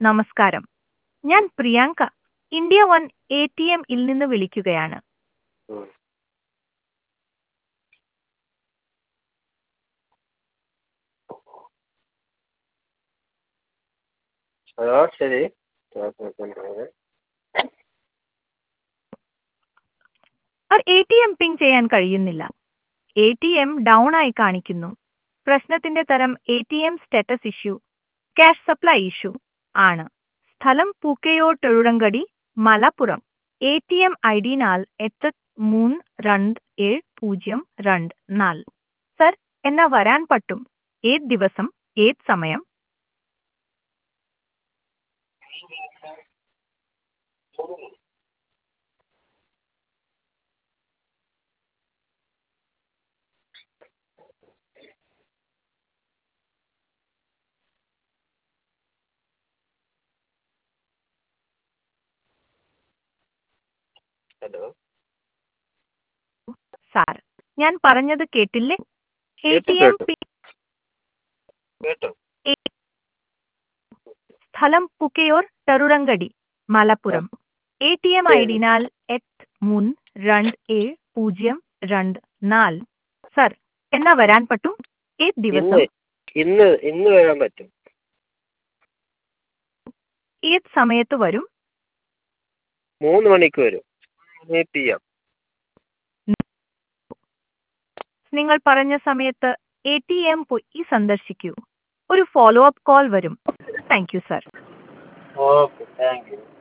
നമസ്കാരം ഞാൻ Priyanka India one A T എമ്മിൽ നിന്ന് വിളിക്കുകയാണ് ഉം. ഹലോ ശരി എ ടി എം പിങ് ചെയ്യാൻ കഴിയുന്നില്ല എ ടി എം ഡൗൺ ആയി കാണിക്കുന്നു പ്രശ്നത്തിന്റെ തരം A T M status issue cash supply issue ആണ് സ്ഥലം പൂക്കയോട്ടൊഴുടങ്കടി Malappuram A T M I D നാൽ എട്ട് മൂന്ന് രണ്ട് ഏഴ് പൂജ്യം രണ്ട് നാല് സർ എന്നാ വരാൻ പറ്റും ഏത് ദിവസം ഏത് സമയം ഹലോ സാർ ഞാൻ പറഞ്ഞത് കേട്ടില്ലേ എ കേട്ടു, ടി എം കേട്ടു. കേട്ടോ സ്ഥലം പുക്കയോർ ടെറുറങ്കടി Malappuram A T M I D നാൽ എട്ട് മൂന്ന് രണ്ട് ഏഴ് പൂജ്യം രണ്ട് നാല് സർ എന്നാ വരാൻ പറ്റും ഏത് ദിവസം ഇന്ന് ഇന്ന് ഇന്ന് വരാൻ പറ്റും ഏത് സമയത്ത് വരും മൂന്ന് മണിക്ക് വരും മൂന്ന് പി എം നിങ്ങൾ പറഞ്ഞ സമയത്ത് എ ടി എം പോയി സന്ദർശിക്കൂ ഒരു ഫോളോ അപ്പ് കോൾ വരും thank you sir okay thank U